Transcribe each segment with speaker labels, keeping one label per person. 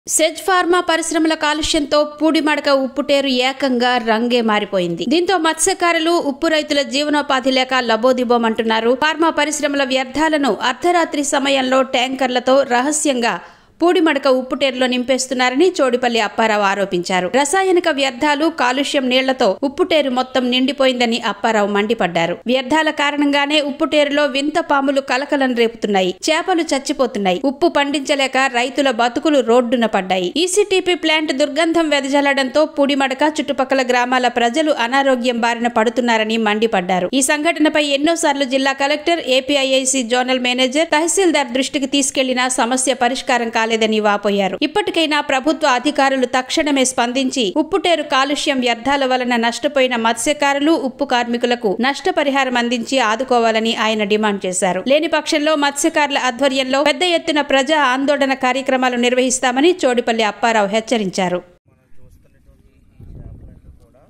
Speaker 1: SEZ pharma పరిశ్రమల కాలుష్యంతో పూడిమడక ఉప్పుటేరు ఏకంగా రంగే మారిపోయింది దీంతో మత్స్యకారులు ఉప్పు రైతుల జీవనోపాధి లేక లబోదిబోమంటున్నారు ఫార్మా పరిశ్రమల వ్యర్థాలను అర్ధరాత్రి సమయంలో ట్యాంకర్లతో రహస్యంగా పూడిమడక ఉప్పుటేరులో నింపేస్తున్నారని చోడిపల్లి అప్పారావు ఆరోపించారు రసాయనిక వ్యర్థాలు కాలుష్యం నీళ్లతో ఉప్పుటేరు మొత్తం నిండిపోయిందని అప్పారావు మండిపడ్డారు వ్యర్థాల కారణంగానే ఉప్పుటేరులో వింత పాములు కలకలం రేపుతున్నాయి చేపలు చచ్చిపోతున్నాయి ఉప్పు పండించలేక రైతుల బతుకులు రోడ్డున పడ్డాయి ఈసీటీపీ ప్లాంట్ దుర్గంధం వెదజల్లడంతో పూడిమడక చుట్టుపక్కల గ్రామాల ప్రజలు అనారోగ్యం బారిన పడుతున్నారని మండిపడ్డారు ఈ సంఘటనపై ఎన్నోసార్లు జిల్లా కలెక్టర్ ఏపీఐఐసి జోనల్ మేనేజర్ తహసీల్దార్ దృష్టికి తీసుకెళ్లినా సమస్య పరిష్కారం కాలేదని వాపోయారు ఇప్పటికైనా ప్రభుత్వ అధికారులు తక్షణమే స్పందించి ఉప్పుటేరు కాలుష్యం వ్యర్థాల వలన నష్టపోయిన మత్స్యకారులు ఉప్పు కార్మికులకు నష్టపరిహారం అందించి ఆదుకోవాలని ఆయన డిమాండ్ చేశారు లేని పక్షంలో మత్స్యకారుల ఆధ్వర్యంలో పెద్ద ఎత్తున ప్రజా ఆందోళన కార్యక్రమాలు నిర్వహిస్తామని చోడిపల్లి అప్పారావు హెచ్చరించారు
Speaker 2: మనం చూస్తున్నటువంటి ఈ చేపలన్నీ కూడా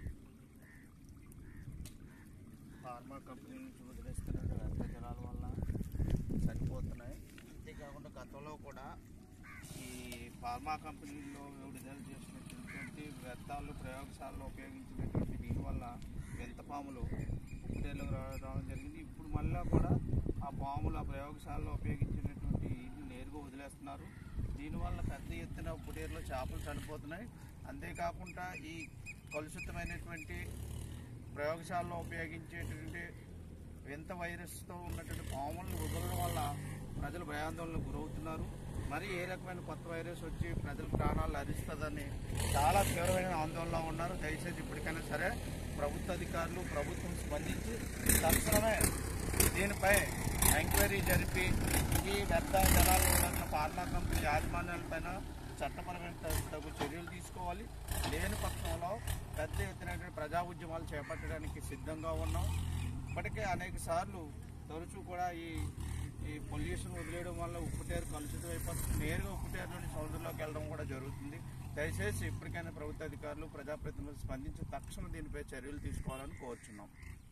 Speaker 2: ఫార్మా కంపెనీ నుంచి వదిలేస్తున్న వ్యర్థ జలాల వల్ల చనిపోతున్నాయి అంతేకాకుండా గతంలో కూడా ఈ ఫార్మా కంపెనీల్లో విడుదల చేసినటువంటి వ్యర్థాలు ప్రయోగశాలలో ఉపయోగించినటువంటి దీనివల్ల వింత పాములు ఉప్పుటేళ్ళకు రావడం జరిగింది ఇప్పుడు మళ్ళీ కూడా ఆ పాములు ఆ ప్రయోగశాలలో ఉపయోగించినటువంటి నీటిని నేరుగా వదిలేస్తున్నారు దీనివల్ల పెద్ద ఎత్తున ఉప్పుటేరులో చేపలు చనిపోతున్నాయి అంతేకాకుండా ఈ కలుషితమైనటువంటి ప్రయోగశాలలో ఉపయోగించేటువంటి వింత వైరస్తో ఉన్నటువంటి పాములను వదలడం వల్ల ప్రజలు భయాందోళనకు గురవుతున్నారు మరి ఏ రకమైన కొత్త వైరస్ వచ్చి ప్రజల ప్రాణాలు హరిస్తుందని చాలా తీవ్రమైన ఆందోళనలో ఉన్నారు దయచేసి ఇప్పటికైనా సరే ప్రభుత్వ అధికారులు ప్రభుత్వం స్పందించి తక్షణమే దీనిపై ఎంక్వైరీ జరిపి ఈ వ్యర్థ జలాలు ఉన్న ఫార్మా కంపెనీ యాజమాన్యాలపైన చట్టపరమైన తగు- తగు చర్యలు తీసుకోవాలి లేని పక్షంలో పెద్ద ఎత్తున ప్రజా ఉద్యమాలు చేపట్టడానికి సిద్ధంగా ఉన్నాం ఇప్పటికే అనేక సార్లు తరచూ కూడా ఈ ఈ పొల్యూషన్ వదిలేయడం వల్ల ఉప్పుటేరు కలుషితం అయిపోతుంది నేరుగా ఉప్పుటేరు నుండి సముద్రంలోకి వెళ్ళడం కూడా జరుగుతుంది దయచేసి ఇప్పటికైనా ప్రభుత్వ అధికారులు ప్రజాప్రతినిధులు స్పందించి తక్షణం దీనిపై చర్యలు తీసుకోవాలని కోరుచున్నాం